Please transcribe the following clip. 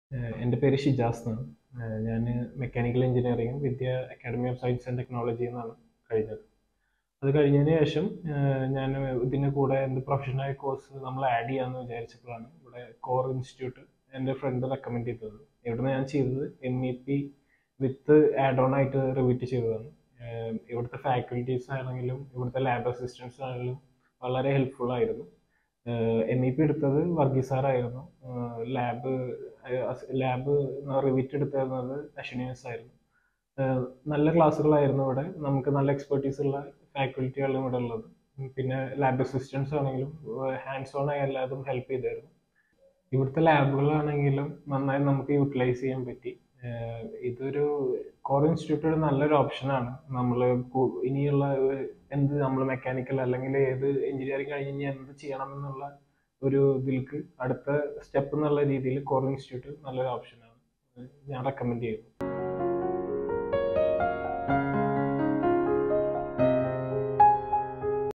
ഏഹ് എൻ്റെ പേര് ഷിജാസ് എന്നാണ് ഞാൻ mechanical engineering Vidya academy of science and technology എന്നാണ് കഴിഞ്ഞത് അത് കഴിഞ്ഞതിന് ശേഷം ഞാൻ ഇതിന് കൂടെ എന്ത് പ്രൊഫഷണൽ കോഴ്സ് നമ്മൾ ആഡ് ചെയ്യാമെന്ന് വിചാരിച്ചപ്പോഴാണ് ഇവിടെ കോർ ഇൻസ്റ്റിറ്റ്യൂട്ട് എൻ്റെ ഫ്രണ്ട് റെക്കമെൻഡ് ചെയ്തത് ഇവിടുന്ന് ഞാൻ ചെയ്തത് M E P with add on ആയിട്ട് റിവീറ്റ് ചെയ്തതാണ് ഏഹ് ഇവിടുത്തെ ഫാക്കൽറ്റീസ് ആണെങ്കിലും ഇവിടുത്തെ ലാബ് അസിസ്റ്റൻസ് ആണെങ്കിലും വളരെ ഹെൽപ്ഫുൾ ആയിരുന്നു എം ഇ പി എടുത്തത് വർഗീസ് സാറായിരുന്നു ലാബ് ലാബ് റിവിറ്റ് എടുത്തിരുന്നത് അശ്വിനിയസ് ആയിരുന്നു ഏഹ് നല്ല ക്ലാസ്സുകളായിരുന്നു ഇവിടെ നമുക്ക് നല്ല എക്സ്പെർട്ടീസ് ഉള്ള ഫാക്കൽറ്റികളും ഇവിടെ ഉള്ളത് പിന്നെ ലാബ് അസിസ്റ്റൻസ് ആണെങ്കിലും ഹാൻഡ്സ് ഓൺ ആയി എല്ലാതും ഹെൽപ്പ് ചെയ്തായിരുന്നു ഇവിടുത്തെ ലാബുകളാണെങ്കിലും നന്നായി നമുക്ക് യൂട്ടിലൈസ് ചെയ്യാൻ പറ്റി ഏഹ് ഇതൊരു കോർ ഇൻസ്റ്റിറ്റ്യൂട്ട് ഒരു നല്ലൊരു ഓപ്ഷനാണ് നമ്മൾ ഇനിയുള്ള ഏഹ് എന്ത് നമ്മൾ മെക്കാനിക്കൽ അല്ലെങ്കിൽ ഏത് എഞ്ചിനീയറിംഗ് കഴിഞ്ഞ് ഇനി എന്ത് ചെയ്യണം എന്നുള്ള ഒരു ഇതിലേക്ക് അടുത്ത സ്റ്റെപ്പ് എന്നുള്ള രീതിയിൽ കോർ ഇൻസ്റ്റിറ്റ്യൂട്ട് നല്ലൊരു ഓപ്ഷനാണ് ഞാൻ റെക്കമെൻഡ് ചെയ്യുന്നു